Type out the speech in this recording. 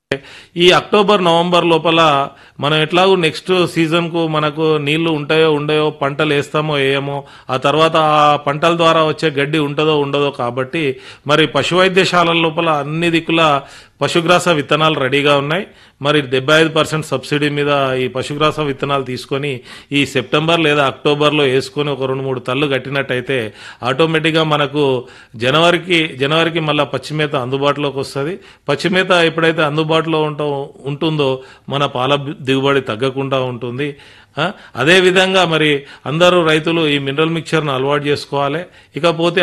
ఈ October November లోపల మనం ఎట్లాగూ నెక్స్ట్ సీజన్ కు మనకు నీళ్లు ఉంటాయో ఉండయో పంటలు వేస్తామో వేయమో ఆ తర్వాత ఆ పంటల ద్వారా వచ్చే గడ్డి ఉంటుందో ఉండదో కాబట్టి మరి పశు వైద్యశాలల లోపల అన్ని దిక్కుల పశుగ్రాస విత్తనాలు రెడీగా ఉన్నాయి మరి డెబ్బై ఐదు పర్సెంట్ సబ్సిడీ మీద ఈ పశుగ్రాస విత్తనాలు తీసుకొని ఈ సెప్టెంబర్ లేదా అక్టోబర్లో వేసుకొని ఒక రెండు మూడు తల్లు కట్టినట్టయితే ఆటోమేటిక్గా మనకు జనవరికి జనవరికి మళ్ళీ పచ్చిమేత అందుబాటులోకి వస్తుంది పచ్చిమేత ఎప్పుడైతే అందుబాటులో ఉంటో ఉంటుందో మన పాల దిగుబడి తగ్గకుండా ఉంటుంది ఆ, అదే విధంగా మరి అందరూ రైతులు ఈ మినరల్ మిక్చర్ను అలవాటు చేసుకోవాలి ఇకపోతే